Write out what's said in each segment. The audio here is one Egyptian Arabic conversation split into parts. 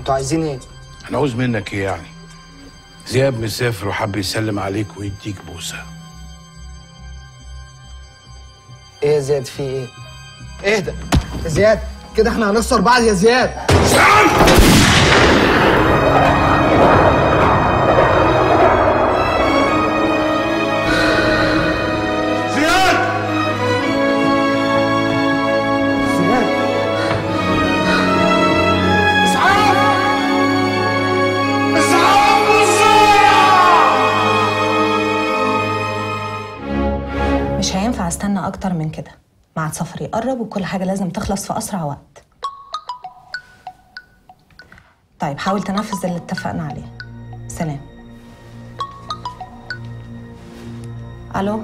انتوا عايزين ايه انا عاوز منك ايه يعني زياد مسافر وحب يسلم عليك ويديك بوسه ايه يا زياد في ايه اهدى يا زياد كده احنا هنخسر بعض يا زياد زياد زياد اسعاف اسعاف مش هينفع استنى اكتر من كده ميعاد سفري يقرب وكل حاجه لازم تخلص في اسرع وقت طيب حاول تنفذ اللي اتفقنا عليه سلام الو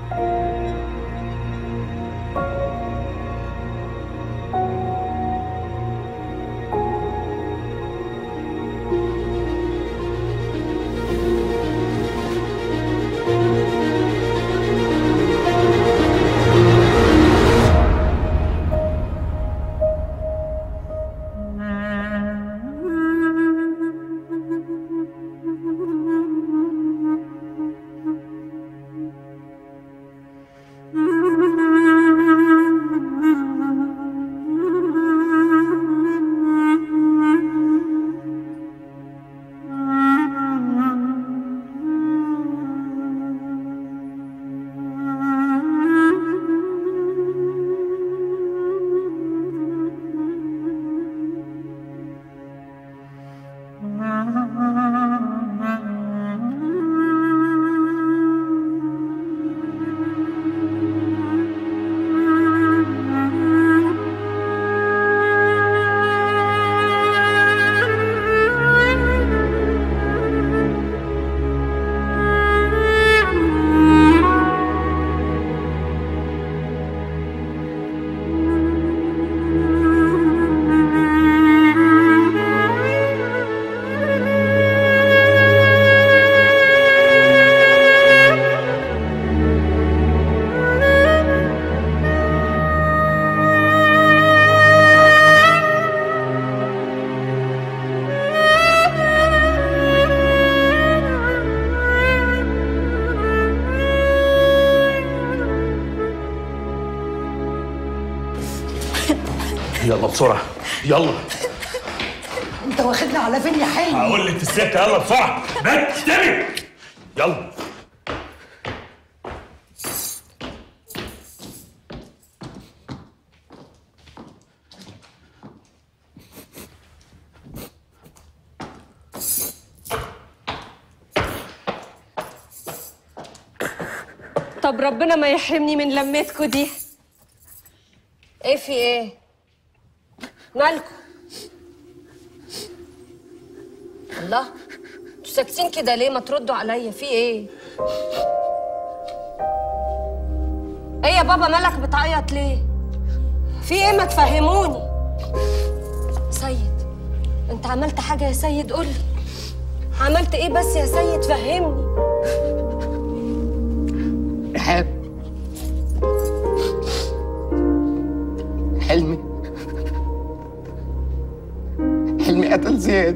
يلا بسرعه يلا انت واخدنا على فين يا حلمي هقول لك في السكه يلا بسرعه بنت استني يلا طب ربنا ما يحرمني من لمتكوا دي ايه في ايه مالكوا الله انتوا ساكتين كده ليه ما تردوا عليا في ايه ايه يا بابا مالك بتعيط ليه في ايه ما تفهموني سيد انت عملت حاجه يا سيد قولي عملت ايه بس يا سيد فهمني رحاب حلمي حلمي قتل زياد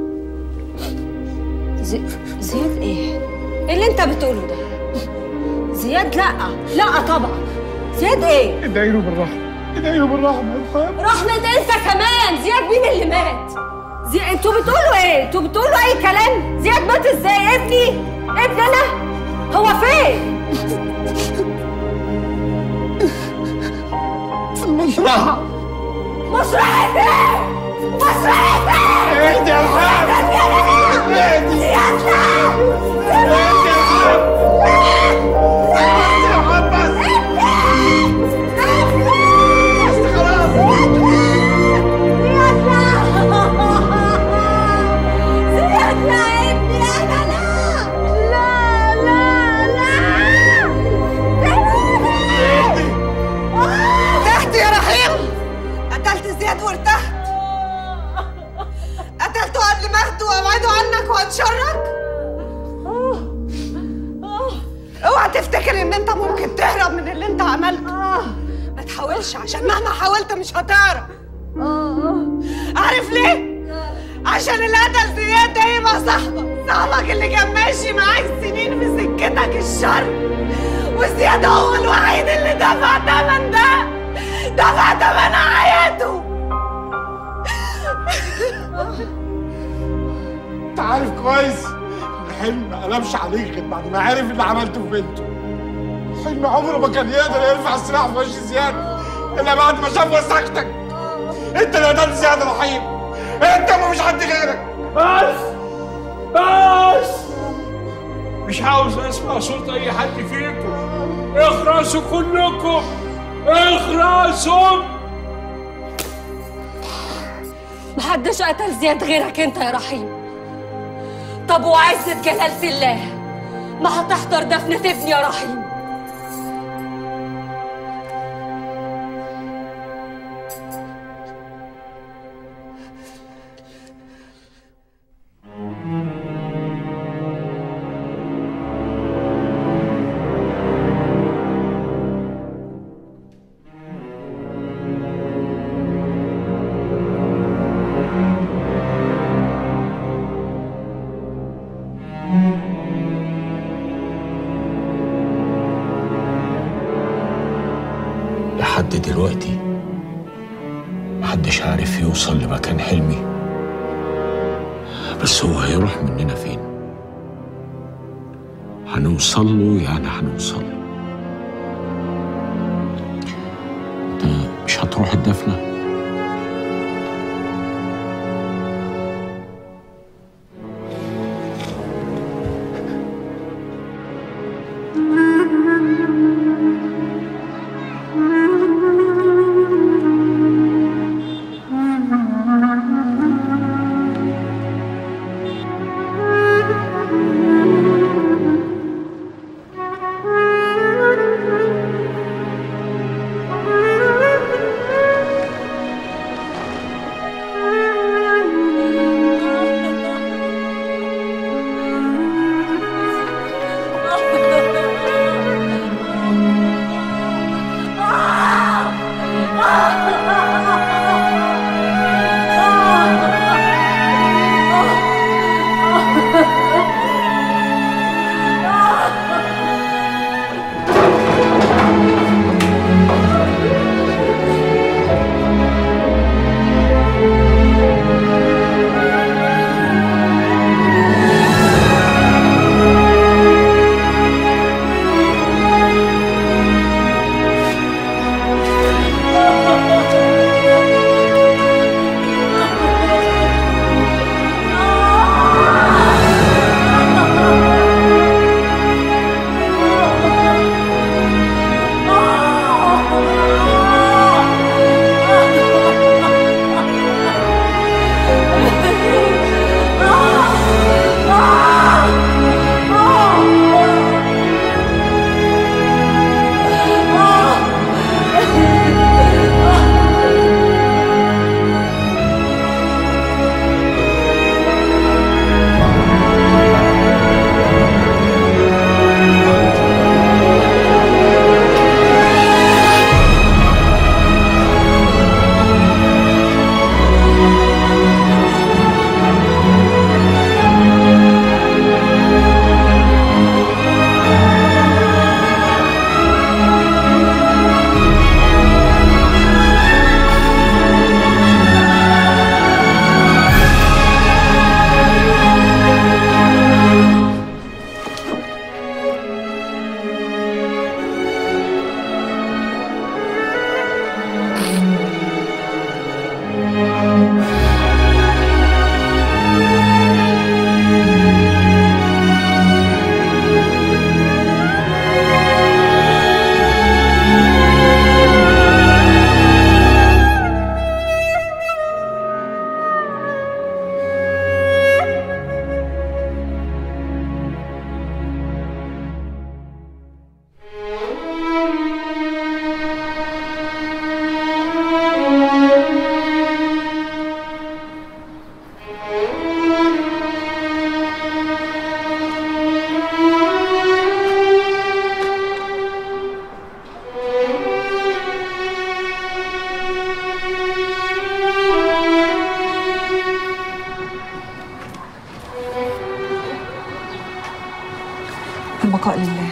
زي... زياد ايه؟ ايه اللي انت بتقوله ده؟ زياد لا لا طبعا زياد ايه؟ ادعي له بالرحمه ادعي له بالرحمه يا رحاب رحمة انت كمان زياد مين اللي مات؟ زي... انتوا بتقولوا ايه؟ انتوا بتقولوا اي كلام؟ زياد مات ازاي؟ ابني؟ ابني انا؟ هو فين؟ في المزرعه مسرحية ايه؟ مسرحية ايه؟ اهدي يا رحاب اهدي زياد لا اهدي يا رحاب اهدي يا رحاب بس بس خلاص ارتحت يا رحيم قتلت زياد وارتحت قتلته قبل ما اخده وابعده عنك واتشرك اوعى تفتكر ان انت ممكن تهرب من اللي انت عملته ما تحاولش عشان مهما حاولت مش هتعرف عارف ليه عشان اللي قتل زياد ده يبقى صاحبك صاحبك اللي كان ماشي معاك سنين في سكتك الشر وزياد هو الوحيد اللي دفع تمن ده دفع تمن حياته انت عارف كويس ان حلمي ما قلبش عليك غير بعد ما عرف اللي عملته في بنته حلمي عمره ما كان يقدر يرفع السلاح في وش زياد الا بعد ما شاف وساختك انت اللي قتلت زياد يا رحيم انت ومفيش حد غيرك بس بس مش عاوز اسمع صوت اي حد فيكم اخرسوا كلكم اخرسوا محدش قتل زياد غيرك انت يا رحيم طب وعزة جلالة الله ما هتحضر دفنة ابني يا رحيم لحد دلوقتي محدش عارف يوصل لمكان حلمي بس هو هيروح مننا فين هنوصل له يعني هنوصل له انت مش هتروح الدفنه البقاء لله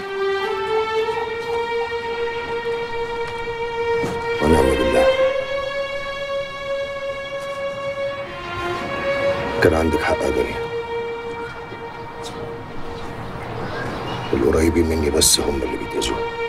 ونعم بالله كان عندك حق يا دنيا القريبين مني بس هم اللي بيتأذوا